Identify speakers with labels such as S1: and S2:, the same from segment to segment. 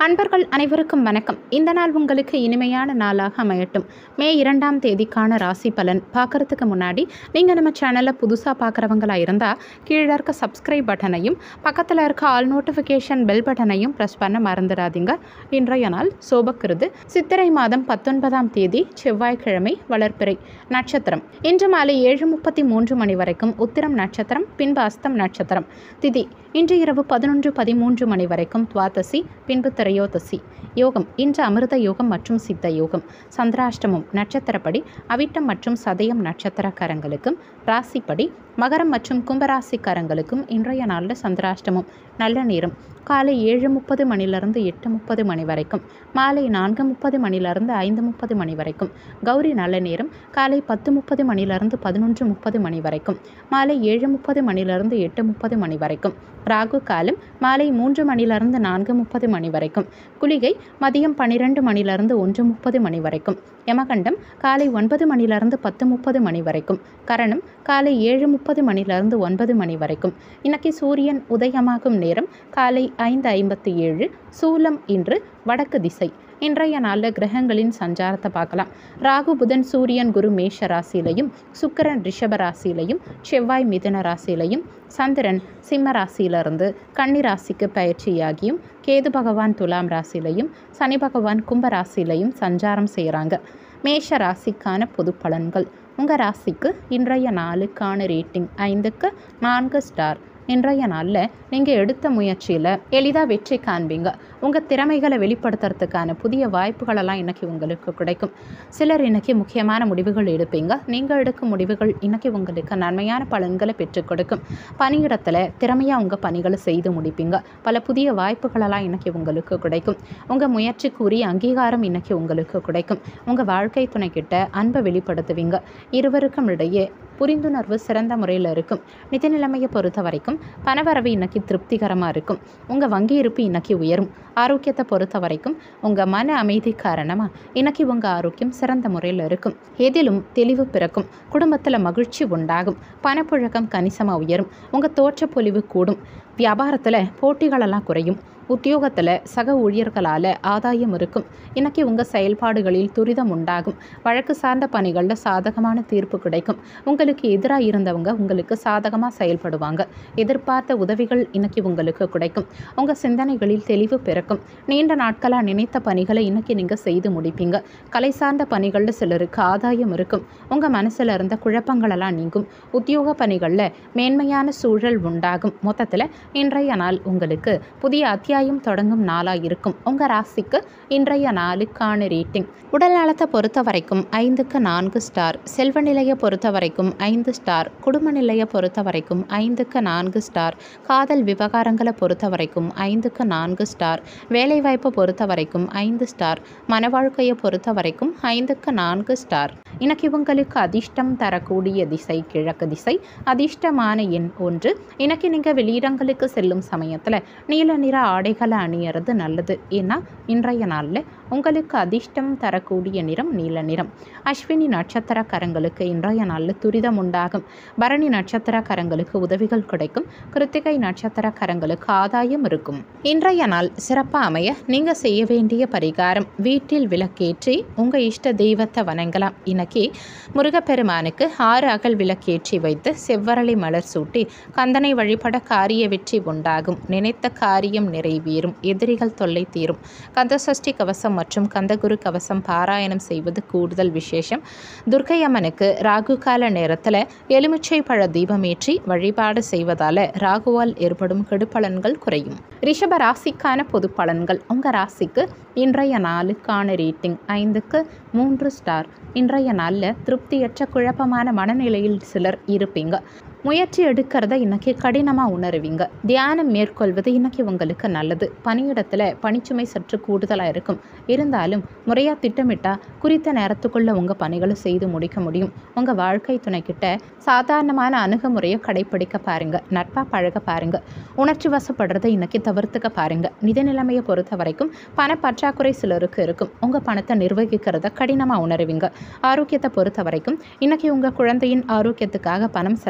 S1: அன்பர்கள் அனைவருக்கும் வணக்கம் இந்த நாள் உங்களுக்கு இனிமையான நாளாக அமையட்டும் மே இரண்டாம் தேதிக்கான ராசி பலன் பார்க்கறதுக்கு முன்னாடி நீங்கள் நம்ம சேனலை புதுசாக பார்க்குறவங்களா இருந்தால் கீழே இருக்க சப்ஸ்கிரைப் பட்டனையும் பக்கத்தில் இருக்க ஆல் நோட்டிஃபிகேஷன் பெல் பட்டனையும் ப்ரெஸ் பண்ண மறந்துடாதீங்க இன்றைய நாள் சோபக்கிருது சித்திரை மாதம் பத்தொன்பதாம் தேதி செவ்வாய்க்கிழமை வளர்ப்பிறை நட்சத்திரம் இன்று மாலை ஏழு முப்பத்தி மூன்று மணி வரைக்கும் உத்திரம் நட்சத்திரம் பின்பு அஸ்தம் நட்சத்திரம் திதி இன்று இரவு பதினொன்று பதிமூன்று மணி வரைக்கும் துவாதசி பின்பு திரையோதசி யோகம் இன்று அமிர்த யோகம் மற்றும் சித்த யோகம் சந்திராஷ்டமம் நட்சத்திரப்படி அவிட்டம் மற்றும் சதயம் நட்சத்திரக்காரங்களுக்கும் ராசிப்படி மகரம் மற்றும் கும்பராசிக்காரங்களுக்கும் இன்றைய நாளில் சந்திராஷ்டமம் நல்ல நேரம் காலை ஏழு முப்பது மணிலிருந்து எட்டு முப்பது மணி வரைக்கும் மாலை நான்கு முப்பது மணிலிருந்து ஐந்து முப்பது மணி வரைக்கும் கௌரி நல்ல நேரம் காலை பத்து முப்பது மணிலிருந்து பதினொன்று முப்பது மணி வரைக்கும் மாலை ஏழு முப்பது மணிலிருந்து எட்டு முப்பது மணி வரைக்கும் ராகு காலம் மாலை மூன்று மணிலிருந்து நான்கு முப்பது மணி வரைக்கும் குளிகை மதியம் பன்னிரெண்டு மணிலிருந்து ஒன்று முப்பது மணி வரைக்கும் யமகண்டம் காலை ஒன்பது மணிலிருந்து பத்து முப்பது மணி வரைக்கும் கரணம் காலை ஏழு முப்பது மணிலிருந்து ஒன்பது மணி வரைக்கும் இன்னைக்கு சூரியன் உதயமாகும் நேரம் காலை ஐந்து ஐம்பத்தி ஏழு சூலம் இன்று வடக்கு திசை இன்றைய நாளில் கிரகங்களின் சஞ்சாரத்தை பார்க்கலாம் ராகு புதன் சூரியன் குரு மேஷ ராசியிலையும் சுக்கிரன் ரிஷப ராசியிலையும் செவ்வாய் மிதுன ராசியிலையும் சந்திரன் சிம்ம ராசியிலிருந்து கன்னி ராசிக்கு பயிற்சியாகியும் கேது பகவான் துலாம் ராசியிலையும் சனி பகவான் கும்ப ராசியிலையும் சஞ்சாரம் செய்கிறாங்க மேஷ ராசிக்கான பொது பலன்கள் உங்கள் ராசிக்கு இன்றைய நாளுக்கான ரேட்டிங் ஐந்துக்கு நான்கு ஸ்டார் இன்றைய நாளில் நீங்கள் எடுத்த முயற்சியில் எளிதாக வெற்றி காண்பீங்க உங்கள் திறமைகளை வெளிப்படுத்துறதுக்கான புதிய வாய்ப்புகளெல்லாம் இன்றைக்கி உங்களுக்கு கிடைக்கும் சிலர் இன்றைக்கி முக்கியமான முடிவுகள் எடுப்பீங்க நீங்கள் எடுக்கும் முடிவுகள் இன்றைக்கி உங்களுக்கு நன்மையான பலன்களை பெற்றுக் கொடுக்கும் பணியிடத்தில் திறமையாக உங்கள் பணிகளை செய்து முடிப்பீங்க பல புதிய வாய்ப்புகளெல்லாம் இன்றைக்கி உங்களுக்கு கிடைக்கும் உங்கள் முயற்சிக்குரிய அங்கீகாரம் இன்றைக்கி உங்களுக்கு கிடைக்கும் உங்கள் வாழ்க்கை துணைக்கிட்ட அன்பை வெளிப்படுத்துவீங்க இருவருக்கும் இடையே புரிந்துணர்வு சிறந்த முறையில் இருக்கும் நிதி நிலைமையை பொறுத்த வரைக்கும் பணவரவு இன்னைக்கு திருப்திகரமாக இருக்கும் உங்கள் வங்கி இருப்பு இன்னைக்கு உயரும் ஆரோக்கியத்தை பொறுத்த வரைக்கும் உங்கள் மன அமைதி காரணமாக இன்னைக்கு உங்கள் ஆரோக்கியம் சிறந்த முறையில் இருக்கும் எதிலும் தெளிவு பிறக்கும் குடும்பத்தில் மகிழ்ச்சி உண்டாகும் பணப்புழக்கம் கணிசமாக உயரும் உங்கள் தோற்றப்பொலிவு கூடும் வியாபாரத்தில் போட்டிகளெல்லாம் குறையும் உத்தியோகத்தில் சக ஊழியர்களால் ஆதாயம் இருக்கும் இன்னைக்கு உங்கள் செயல்பாடுகளில் துரிதம் உண்டாகும் வழக்கு சார்ந்த பணிகளில் சாதகமான தீர்ப்பு கிடைக்கும் உங்களுக்கு எதிராக இருந்தவங்க உங்களுக்கு சாதகமாக செயல்படுவாங்க எதிர்பார்த்த உதவிகள் இன்னைக்கு உங்களுக்கு கிடைக்கும் உங்கள் சிந்தனைகளில் தெளிவு பிறக்கும் நீண்ட நாட்களாக நினைத்த பணிகளை இன்னைக்கு நீங்கள் செய்து முடிப்பீங்க கலை சார்ந்த பணிகளில் சிலருக்கு ஆதாயம் இருக்கும் உங்கள் மனசில் இருந்த குழப்பங்களெல்லாம் நீங்கும் உத்தியோக பணிகளில் மேன்மையான சூழல் உண்டாகும் மொத்தத்தில் இன்றைய நாள் உங்களுக்கு புதிய அத்தியாயம் தொடங்கும் நாளாக இருக்கும் உங்கள் ராசிக்கு இன்றைய நாளுக்கான ரேட்டிங் உடல் நலத்தை பொறுத்த வரைக்கும் ஐந்துக்கு நான்கு ஸ்டார் செல்வ நிலையை பொறுத்த வரைக்கும் ஐந்து ஸ்டார் குடும்ப நிலையை பொறுத்த வரைக்கும் ஐந்துக்கு நான்கு ஸ்டார் காதல் விவகாரங்களை பொறுத்த வரைக்கும் ஐந்துக்கு நான்கு ஸ்டார் வேலைவாய்ப்பை பொறுத்த வரைக்கும் ஐந்து ஸ்டார் மன வாழ்க்கையை பொறுத்த வரைக்கும் ஐந்துக்கு நான்கு ஸ்டார் இன்னைக்கு உங்களுக்கு அதிர்ஷ்டம் தரக்கூடிய திசை கிழக்கு திசை அதிர்ஷ்டமான எண் ஒன்று இன்னைக்கு நீங்கள் வெளியிடங்களுக்கு செல்லும் சமயத்தில் நீல நிற ஆடைகளை அணியறது நல்லது ஏன்னா இன்றைய நாளில் உங்களுக்கு அதிர்ஷ்டம் தரக்கூடிய நிறம் நீல நிறம் அஸ்வினி நட்சத்திரக்காரங்களுக்கு இன்றைய நாளில் துரிதம் உண்டாகும் பரணி நட்சத்திரக்காரங்களுக்கு உதவிகள் கிடைக்கும் கிருத்திகை நட்சத்திரக்காரங்களுக்கு ஆதாயம் இருக்கும் இன்றைய நாள் சிறப்பாக அமைய நீங்கள் செய்ய வேண்டிய பரிகாரம் வீட்டில் விளக்கேற்றி உங்கள் இஷ்ட தெய்வத்தை வணங்கலாம் இன்னைக்கு முருகப்பெருமானுக்கு ஆறு அகல் விளக்கேற்றி வைத்து செவ்வரளி மலர் சூட்டி கந்தனை வழிபட காரிய வெற்றி உண்டாகும் நினைத்த காரியம் நிறைவேறும் எதிரிகள் தொல்லை தீரும் கந்தசஷ்டி கவசம் மற்றும் கந்தகுரு கவசம் பாராயணம் செய்வது கூடுதல் விசேஷம் துர்க்கை அம்மனுக்கு ராகு கால நேரத்தில் எலுமிச்சை பழ தீபமேற்றி வழிபாடு செய்வதால் ராகுவால் ஏற்படும் கெடுபலன்கள் குறையும் ரிஷப ராசிக்கான பொது பலன்கள் உங்கள் ராசிக்கு இன்றைய நாளுக்கான ரேட்டிங் ஐந்துக்கு மூன்று ஸ்டார் இன்றைய நாளில் திருப்தியற்ற குழப்பமான மனநிலையில் சிலர் இருப்பீங்க முயற்சி எடுக்கிறத இன்னைக்கு கடினமாக உணருவீங்க தியானம் மேற்கொள்வது இன்னைக்கு உங்களுக்கு நல்லது பணியிடத்தில் பணிச்சுமை சற்று கூடுதலாக இருக்கும் இருந்தாலும் முறையாக திட்டமிட்டால் குறித்த நேரத்துக்குள்ளே உங்கள் பணிகளை செய்து முடிக்க முடியும் உங்கள் வாழ்க்கை துணைக்கிட்ட சாதாரணமான அணுகுமுறையை கடைப்பிடிக்க பாருங்கள் நட்பாக பழக பாருங்கள் உணர்ச்சி வசப்படுறதை இன்னைக்கு தவிர்த்துக்க பாருங்கள் நிதி நிலைமையை பொறுத்த வரைக்கும் பண பற்றாக்குறை சிலருக்கு இருக்கும் உங்கள் பணத்தை நிர்வகிக்கிறத கடினமாக உணருவீங்க ஆரோக்கியத்தை பொறுத்த வரைக்கும் இன்னைக்கு உங்கள் குழந்தையின் ஆரோக்கியத்துக்காக பணம் செலவு செய்ய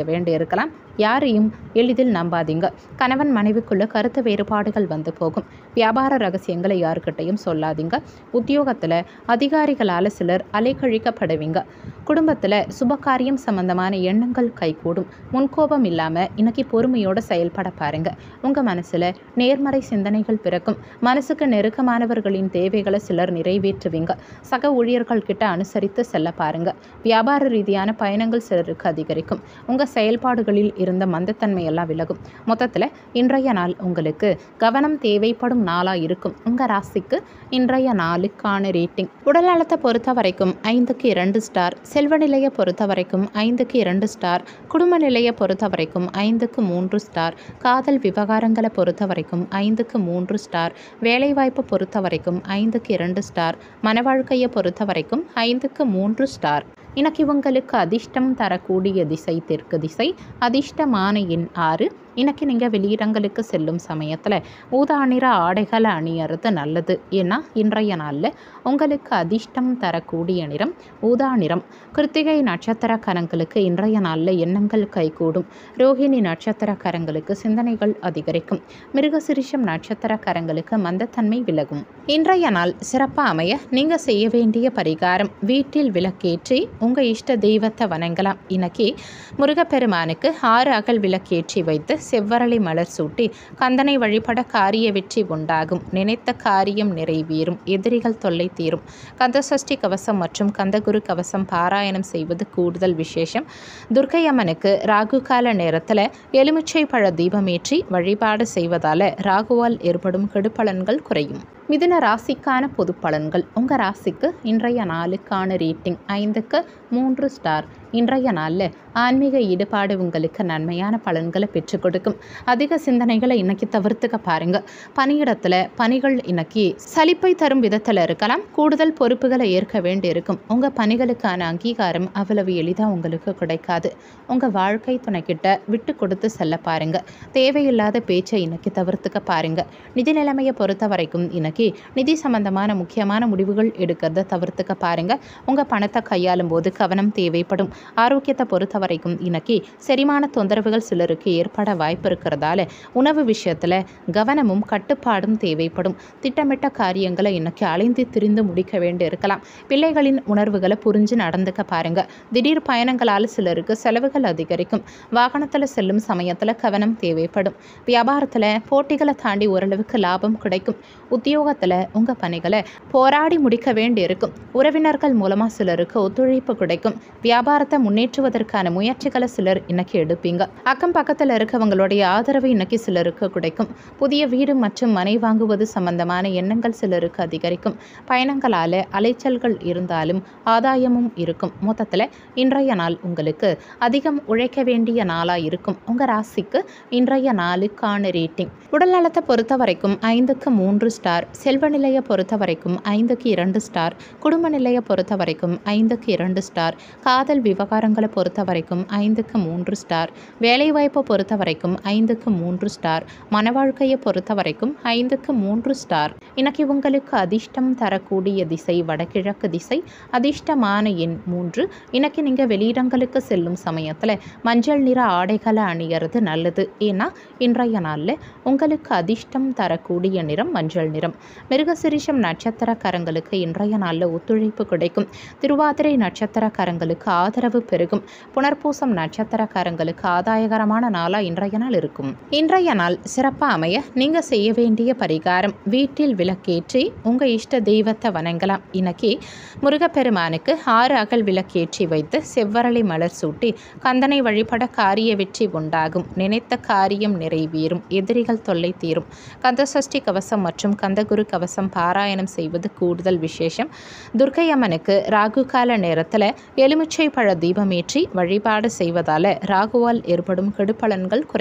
S1: வேண்டி இருக்கலாம் யாரையும் எளிதில் நம்பாதீங்க கணவன் மனைவிக்குள்ள கருத்து வேறுபாடுகள் வந்து போகும் வியாபார ரகசியங்களை யாருக்கிட்டையும் சொல்லாதீங்க உத்தியோகத்தில் அதிகாரிகளால் சிலர் அலைக்கழிக்கப்படுவீங்க குடும்பத்தில் சுபகாரியம் சம்பந்தமான எண்ணங்கள் கைகூடும் முன்கோபம் இல்லாமல் இன்னைக்கு பொறுமையோடு செயல்பட பாருங்க உங்கள் மனசில் நேர்மறை சிந்தனைகள் பிறக்கும் மனசுக்கு நெருக்கமானவர்களின் தேவைகளை சிலர் நிறைவேற்றுவீங்க சக ஊழியர்கள் கிட்ட அனுசரித்து செல்ல பாருங்க வியாபார ரீதியான பயணங்கள் சிலருக்கு அதிகரிக்கும் உங்கள் செயல்பாடுகளில் இருந்த மந்தத்தன்மை எல்லாம் விலகும் மொத்தத்தில் இன்றைய நாள் உங்களுக்கு கவனம் தேவைப்படும் நாளாக இருக்கும் உங்கள் ராசிக்கு இன்றைய நாளுக்கான ரேட்டிங் உடல் நலத்தை பொறுத்த வரைக்கும் ஐந்துக்கு இரண்டு ஸ்டார் செல்வ நிலையை பொறுத்த வரைக்கும் ஐந்துக்கு இரண்டு ஸ்டார் குடும்ப நிலையை பொறுத்த வரைக்கும் ஐந்துக்கு மூன்று ஸ்டார் காதல் விவகாரங்களை பொறுத்த வரைக்கும் ஐந்துக்கு மூன்று ஸ்டார் வேலைவாய்ப்பு பொறுத்த வரைக்கும் ஐந்துக்கு இரண்டு ஸ்டார் மனவாழ்க்கையை பொறுத்த வரைக்கும் ஐந்துக்கு மூன்று ஸ்டார் இன்னைக்கு உங்களுக்கு அதிர்ஷ்டம் தரக்கூடிய திசை தெற்கு திசை அதிர்ஷ்டமான எண் ஆறு இன்னைக்கு நீங்கள் வெளியிடங்களுக்கு செல்லும் சமயத்தில் ஊதா நிற ஆடைகளை அணியறது நல்லது ஏன்னா இன்றைய நாளில் உங்களுக்கு அதிர்ஷ்டம் தரக்கூடிய நிறம் ஊதா நிறம் கிருத்திகை நட்சத்திரக்காரங்களுக்கு இன்றைய நாளில் எண்ணங்கள் கைகூடும் ரோஹிணி நட்சத்திரக்காரங்களுக்கு சிந்தனைகள் அதிகரிக்கும் மிருகசிரிஷம் நட்சத்திரக்காரங்களுக்கு மந்தத்தன்மை விலகும் இன்றைய நாள் சிறப்பாக அமைய நீங்கள் செய்ய வேண்டிய பரிகாரம் வீட்டில் விளக்கேற்றி உங்கள் இஷ்ட தெய்வத்தை வணங்கலாம் இன்னைக்கு முருகப்பெருமானுக்கு ஆறு அகல் விளக்கேற்றி வைத்து செவ்வரளி மலர் சூட்டி கந்தனை வழிபட காரிய வெற்றி உண்டாகும் நினைத்த காரியம் நிறைவேறும் எதிரிகள் தொல்லை தீரும் கந்தசஷ்டி கவசம் மற்றும் கந்தகுரு கவசம் பாராயணம் செய்வது கூடுதல் விசேஷம் துர்க்கை அம்மனுக்கு ராகு கால நேரத்தில் எலுமிச்சை பழ தீபமேற்றி வழிபாடு செய்வதால் ராகுவால் ஏற்படும் கெடுபலன்கள் குறையும் மிதுன ராசிக்கான பொது பலன்கள் உங்கள் ராசிக்கு இன்றைய நாளுக்கான ரேட்டிங் ஐந்துக்கு மூன்று ஸ்டார் இன்றைய நாளில் ஆன்மீக ஈடுபாடு உங்களுக்கு நன்மையான பலன்களை பெற்றுக் கொடுக்கும் அதிக சிந்தனைகளை இன்னைக்கு தவிர்த்துக்க பாருங்க பணியிடத்தில் பணிகள் இன்னைக்கு சலிப்பை தரும் விதத்தில் இருக்கலாம் கூடுதல் பொறுப்புகளை ஏற்க வேண்டி இருக்கும் உங்கள் பணிகளுக்கான அங்கீகாரம் அவ்வளவு எளிதாக உங்களுக்கு கிடைக்காது உங்கள் வாழ்க்கை துணைக்கிட்ட விட்டு கொடுத்து செல்ல பாருங்க தேவையில்லாத பேச்சை இன்னைக்கு தவிர்த்துக்க பாருங்க நிதி நிலைமையை பொறுத்த வரைக்கும் இன்னைக்கு நிதி சம்பந்தமான முக்கியமான முடிவுகள் எடுக்கிறத தவிர்த்துக்க பாருங்க உங்கள் பணத்தை கையாளும் போது கவனம் தேவைப்படும் ஆரோக்கியத்தை பொறுத்த வரைக்கும் இன்னைக்கு செரிமான தொந்தரவுகள் சிலருக்கு ஏற்பட வாய்ப்பு இருக்கிறதால உணவு விஷயத்தில் கவனமும் கட்டுப்பாடும் தேவைப்படும் திட்டமிட்ட காரியங்களை இன்னைக்கு அலைந்து திரிந்து முடிக்க வேண்டி இருக்கலாம் பிள்ளைகளின் உணர்வுகளை புரிஞ்சு நடந்துக்க பாருங்க திடீர் பயணங்களால் சிலருக்கு செலவுகள் அதிகரிக்கும் வாகனத்தில் செல்லும் சமயத்தில் கவனம் தேவைப்படும் வியாபாரத்தில் போட்டிகளை தாண்டி ஓரளவுக்கு லாபம் கிடைக்கும் உத்தியோகத்தில் உங்கள் பணிகளை போராடி முடிக்க வேண்டி இருக்கும் உறவினர்கள் மூலமாக சிலருக்கு ஒத்துழைப்பு கிடைக்கும் வியாபாரத்தை முன்னேற்றுவதற்கான முயற்சிகளை சிலர் இன்னைக்கு எடுப்பீங்க அக்கம் பக்கத்தில் இருக்கவங்களுடைய ஆதரவு இன்னைக்கு சிலருக்கு கிடைக்கும் புதிய வீடு மற்றும் மனை வாங்குவது சம்பந்தமான எண்ணங்கள் சிலருக்கு அதிகரிக்கும் பயணங்களால் அலைச்சல்கள் இருந்தாலும் ஆதாயமும் இருக்கும் மொத்தத்தில் இன்றைய நாள் உங்களுக்கு அதிகம் உழைக்க வேண்டிய நாளாக இருக்கும் உங்கள் ராசிக்கு இன்றைய நாளுக்கான ரேட்டிங் உடல் நலத்தை பொறுத்த வரைக்கும் ஐந்துக்கு மூன்று ஸ்டார் செல்வ நிலையை பொறுத்த வரைக்கும் ஐந்துக்கு இரண்டு ஸ்டார் குடும்ப நிலையை பொறுத்த வரைக்கும் ஐந்துக்கு இரண்டு ஸ்டார் காதல் விவகாரங்களை பொறுத்த வரைக்கும் ஐந்துக்கு மூன்று ஸ்டார் வேலைவாய்ப்பை பொறுத்த வரைக்கும் ஐந்துக்கு மூன்று ஸ்டார் மனவாழ்க்கையை பொறுத்த வரைக்கும் ஐந்துக்கு மூன்று ஸ்டார் இன்னைக்கு உங்களுக்கு அதிர்ஷ்டம் தரக்கூடிய திசை வடகிழக்கு திசை அதிர்ஷ்டமான எண் மூன்று இன்னைக்கு நீங்கள் வெளியிடங்களுக்கு செல்லும் சமயத்தில் மஞ்சள் நிற ஆடைகளை அணியறது நல்லது ஏன்னா இன்றைய நாளில் உங்களுக்கு அதிர்ஷ்டம் தரக்கூடிய நிறம் மஞ்சள் நிறம் மிருகசிரிஷம் நட்சத்திரக்காரங்களுக்கு இன்றைய நாளில் ஒத்துழைப்பு கிடைக்கும் திருவாதிரை நட்சத்திரக்காரங்களுக்கு ஆதரவு பெருகும் புனர்பூசம் நட்சத்திரக்காரங்களுக்கு ஆதாயகரமான நாளாக இன்றைய நாள் இருக்கும் இன்றைய நாள் சிறப்பாக அமைய நீங்கள் செய்ய வேண்டிய பரிகாரம் வீட்டில் விளக்கேற்றி உங்கள் இஷ்ட தெய்வத்தை வணங்கலாம் இன்னைக்கு முருகப்பெருமானுக்கு ஆறு அகல் விளக்கேற்றி வைத்து செவ்வரளி மலர் சூட்டி கந்தனை வழிபட காரிய வெற்றி உண்டாகும் நினைத்த காரியம் நிறைவேறும் எதிரிகள் தொல்லை தீரும் கந்தசஷ்டி கவசம் மற்றும் கந்தகுரு கவசம் பாராயணம் செய்வது கூடுதல் விசேஷம் துர்க்கை அம்மனுக்கு ராகு கால நேரத்தில் எலுமிச்சை பழ தீபமேற்றி வழிபாடு செய்வதால் ராகுவால் ஏற்படும் கெடுபலன்கள் குறையும்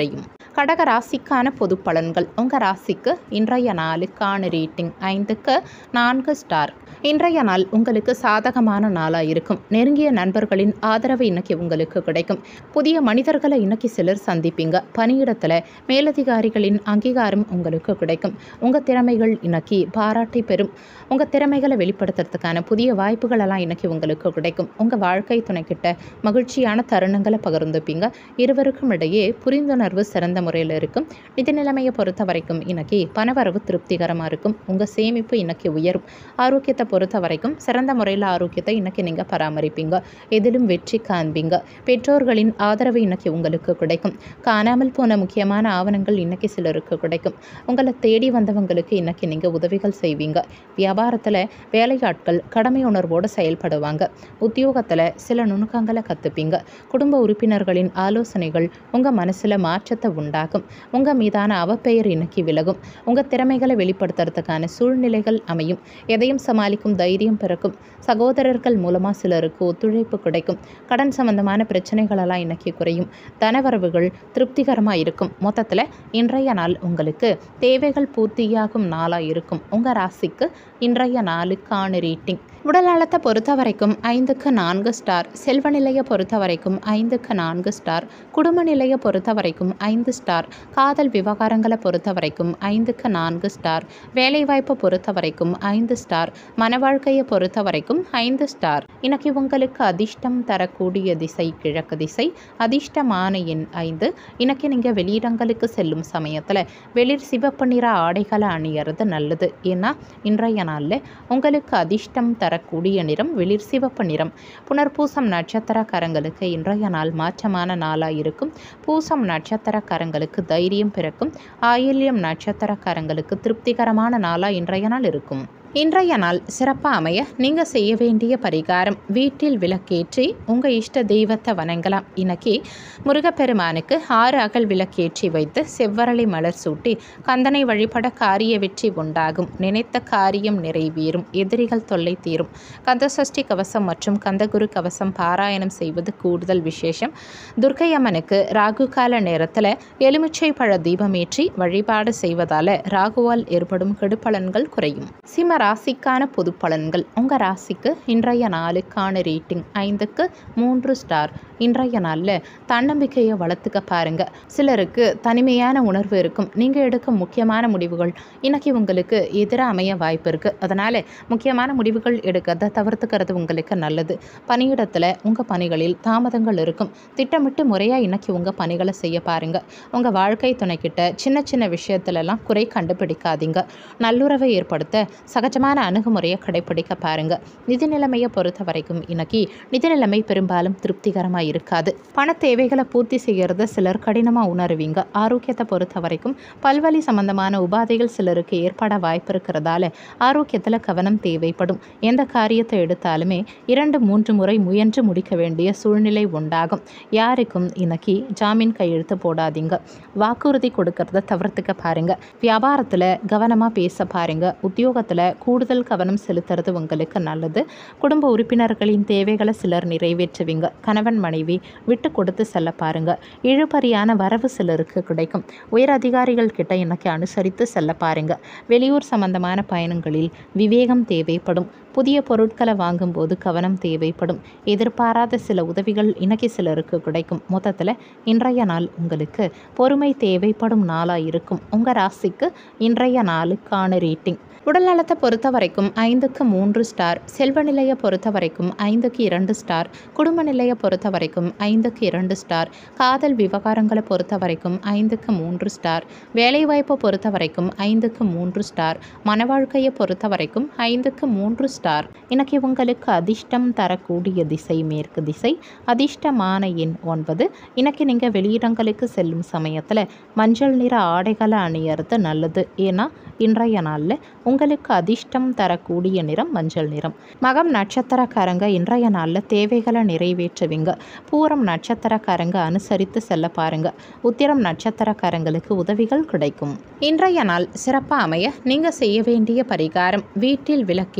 S1: கடக ராசிக்கான பொது பலன்கள் உங்கள் ராசிக்கு இன்றைய நாளுக்கான ரேட்டிங் ஐந்துக்கு நான்கு ஸ்டார் இன்றைய நாள் உங்களுக்கு சாதகமான நாளாக இருக்கும் நெருங்கிய நண்பர்களின் ஆதரவு இன்னைக்கு உங்களுக்கு கிடைக்கும் புதிய மனிதர்களை இன்னைக்கு சிலர் சந்திப்பீங்க பணியிடத்தில் மேலதிகாரிகளின் அங்கீகாரம் உங்களுக்கு கிடைக்கும் உங்கள் திறமைகள் இன்னைக்கு பாராட்டை பெறும் உங்கள் திறமைகளை வெளிப்படுத்துறதுக்கான புதிய வாய்ப்புகள் எல்லாம் இன்னைக்கு உங்களுக்கு கிடைக்கும் உங்கள் வாழ்க்கை துணைக்கிட்ட மகிழ்ச்சியான தருணங்களை பகிர்ந்துப்பீங்க இருவருக்கும் இடையே புரிந்துணர்வு சிறந்த முறையில் இருக்கும் நிதி நிலைமையை பொறுத்த வரைக்கும் இன்னைக்கு பணவரவு திருப்திகரமாக இருக்கும் உங்கள் சேமிப்பு இன்னைக்கு உயரும் ஆரோக்கியத்தை பொறுத்த வரைக்கும் சிறந்த முறையில் ஆரோக்கியத்தை இன்னைக்கு நீங்கள் பராமரிப்பீங்க எதிலும் வெற்றி காண்பீங்க பெற்றோர்களின் ஆதரவு இன்னைக்கு உங்களுக்கு கிடைக்கும் காணாமல் போன முக்கியமான ஆவணங்கள் இன்னைக்கு சிலருக்கு கிடைக்கும் உங்களை தேடி வந்தவங்களுக்கு இன்னைக்கு நீங்கள் உதவிகள் செய்வீங்க வியாபாரத்தில் வேலையாட்கள் கடமை உணர்வோடு செயல்படுவாங்க உத்தியோகத்தில் சில நுணுக்கங்களை கற்றுப்பீங்க குடும்ப உறுப்பினர்களின் ஆலோசனைகள் உங்கள் மனசில் மாற்றத்தை உண்டாகும் உங்கள் மீதான அவப்பெயர் இன்னைக்கு விலகும் உங்கள் திறமைகளை வெளிப்படுத்துறதுக்கான சூழ்நிலைகள் அமையும் எதையும் சமாளிக்கும் தைரியம் பிறக்கும் சகோதரர்கள் மூலமாக சிலருக்கு ஒத்துழைப்பு கிடைக்கும் கடன் சம்பந்தமான பிரச்சனைகளெல்லாம் இன்னைக்கு குறையும் தனவரவுகள் திருப்திகரமாக இருக்கும் மொத்தத்தில் இன்றைய நாள் உங்களுக்கு தேவைகள் பூர்த்தியாகும் நாளாக இருக்கும் உங்கள் ராசிக்கு இன்றைய நாளுக்கான ரேட்டிங் உடல் நலத்தை பொறுத்த வரைக்கும் ஐந்துக்கு நான்கு ஸ்டார் செல்வ நிலையை பொறுத்த வரைக்கும் ஐந்துக்கு நான்கு ஸ்டார் குடும்ப நிலையை பொறுத்த வரைக்கும் ஐந்து ஸ்டார் காதல் விவகாரங்களை பொறுத்த வரைக்கும் ஐந்துக்கு நான்கு ஸ்டார் வேலைவாய்ப்பை பொறுத்த வரைக்கும் ஐந்து ஸ்டார் மன வாழ்க்கையை பொறுத்த வரைக்கும் ஐந்து ஸ்டார் இன்னைக்கு உங்களுக்கு அதிர்ஷ்டம் தரக்கூடிய திசை கிழக்கு திசை அதிர்ஷ்டமான எண் ஐந்து இன்னைக்கு நீங்கள் வெளியிடங்களுக்கு செல்லும் சமயத்தில் வெளிர் சிவப்பு நிற ஆடைகளை அணியறது நல்லது ஏன்னா இன்றைய நாளில் உங்களுக்கு அதிர்ஷ்டம் தரக்கூடிய நிறம் வெளிர் சிவப்பு நிறம் புனர்பூசம் நட்சத்திரக்காரங்களுக்கு இன்றைய நாள் மாற்றமான நாளாக இருக்கும் பூசம் நட்சத்திரக்காரங்களுக்கு தைரியம் பிறக்கும் ஆயில்யம் நட்சத்திரக்காரங்களுக்கு திருப்திகரமான நாளாக இன்றைய நாள் இருக்கும் இன்றைய நாள் சிறப்பாக அமைய நீங்கள் செய்ய வேண்டிய பரிகாரம் வீட்டில் விளக்கேற்றி உங்கள் இஷ்ட தெய்வத்தை வணங்கலாம் இன்னைக்கு முருகப்பெருமானுக்கு ஆறு அகல் விளக்கேற்றி வைத்து செவ்வரளி மலர் சூட்டி கந்தனை வழிபட காரிய வெற்றி உண்டாகும் நினைத்த காரியம் நிறைவேறும் எதிரிகள் தொல்லை தீரும் கந்தசஷ்டி கவசம் மற்றும் கந்தகுரு கவசம் பாராயணம் செய்வது கூடுதல் விசேஷம் துர்க்கை அம்மனுக்கு ராகு கால நேரத்தில் எலுமிச்சை பழ தீபமேற்றி வழிபாடு செய்வதால் ராகுவால் ஏற்படும் கெடுபலன்கள் குறையும் சிம்ம ராசிக்கான பொது பலன்கள் உங்கள் ராசிக்கு இன்றைய நாளுக்கான ரேட்டிங் ஐந்துக்கு மூன்று ஸ்டார் இன்றைய நாளில் தன்னம்பிக்கையை வளர்த்துக்க பாருங்க சிலருக்கு தனிமையான உணர்வு இருக்கும் நீங்கள் எடுக்கும் முக்கியமான முடிவுகள் இன்னைக்கு உங்களுக்கு எதிராக அமைய வாய்ப்பு இருக்குது அதனால் முக்கியமான முடிவுகள் எடுக்கிறத தவிர்த்துக்கிறது உங்களுக்கு நல்லது பணியிடத்தில் உங்கள் பணிகளில் தாமதங்கள் இருக்கும் திட்டமிட்டு முறையாக இன்னைக்கு உங்கள் பணிகளை செய்ய பாருங்கள் உங்கள் வாழ்க்கை துணைக்கிட்ட சின்ன சின்ன விஷயத்துலலாம் குறை கண்டுபிடிக்காதீங்க நல்லுறவை ஏற்படுத்த சகஜமான அணுகுமுறையை கடைப்பிடிக்க பாருங்க நிதி நிலைமையை பொறுத்த வரைக்கும் இன்னைக்கு நிதி நிலைமை பெரும்பாலும் திருப்திகரமாக இருக்காது பண தேவைகளை பூர்த்தி செய்கிறத சிலர் கடினமாக உணருவீங்க ஆரோக்கியத்தை பொறுத்த வரைக்கும் பல்வலி சம்பந்தமான உபாதைகள் சிலருக்கு ஏற்பட வாய்ப்பு இருக்கிறதால ஆரோக்கியத்தில் கவனம் தேவைப்படும் எந்த காரியத்தை எடுத்தாலுமே இரண்டு மூன்று முறை முயன்று முடிக்க வேண்டிய சூழ்நிலை உண்டாகும் யாருக்கும் இன்னைக்கு ஜாமீன் கையெழுத்து போடாதீங்க வாக்குறுதி கொடுக்கறத தவிர்த்துக்க பாருங்க வியாபாரத்தில் கவனமாக பேச பாருங்க உத்தியோகத்தில் கூடுதல் கவனம் செலுத்துறது உங்களுக்கு நல்லது குடும்ப உறுப்பினர்களின் தேவைகளை சிலர் நிறைவேற்றுவீங்க கணவன் மனைவி விட்டு கொடுத்து செல்ல பாருங்க இழுபறியான வரவு சிலருக்கு கிடைக்கும் உயர் அதிகாரிகள் கிட்ட இன்னைக்கு அனுசரித்து செல்ல பாருங்க வெளியூர் சம்பந்தமான பயணங்களில் விவேகம் தேவைப்படும் புதிய பொருட்களை வாங்கும்போது கவனம் தேவைப்படும் எதிர்பாராத சில உதவிகள் இன்னைக்கு சிலருக்கு கிடைக்கும் மொத்தத்தில் இன்றைய நாள் உங்களுக்கு பொறுமை தேவைப்படும் நாளாக இருக்கும் உங்கள் ராசிக்கு இன்றைய நாளுக்கான ரேட்டிங் உடல் நலத்தை பொறுத்த வரைக்கும் ஐந்துக்கு மூன்று ஸ்டார் செல்வ நிலையை பொறுத்த வரைக்கும் ஐந்துக்கு இரண்டு ஸ்டார் குடும்ப நிலையை பொறுத்த வரைக்கும் ஐந்துக்கு இரண்டு ஸ்டார் காதல் விவகாரங்களை பொறுத்த வரைக்கும் ஐந்துக்கு மூன்று ஸ்டார் வேலைவாய்ப்பை பொறுத்த வரைக்கும் ஐந்துக்கு மூன்று ஸ்டார் மன வாழ்க்கையை பொறுத்த வரைக்கும் ஐந்துக்கு மூன்று ஸ்டார் இன்னைக்கு உங்களுக்கு அதிர்ஷ்டம் தரக்கூடிய திசை மேற்கு திசை அதிர்ஷ்டமான எண் ஒன்பது இன்னைக்கு நீங்கள் வெளியிடங்களுக்கு செல்லும் சமயத்தில் மஞ்சள் நிற ஆடைகளை அணியறது நல்லது ஏன்னா இன்றைய நாளில் உங்களுக்கு அதிர்ஷ்டம் தரக்கூடிய நிறம் மஞ்சள் நிறம் மகம் நட்சத்திரக்காரங்க இன்றைய நாளில் தேவைகளை நிறைவேற்றுவீங்க பூரம் நட்சத்திரக்காரங்க அனுசரித்து செல்ல பாருங்க உத்திரம் நட்சத்திரக்காரங்களுக்கு உதவிகள் கிடைக்கும் இன்றைய நாள் சிறப்பாக அமைய நீங்கள் செய்ய வேண்டிய பரிகாரம் வீட்டில் விளக்கேற்றி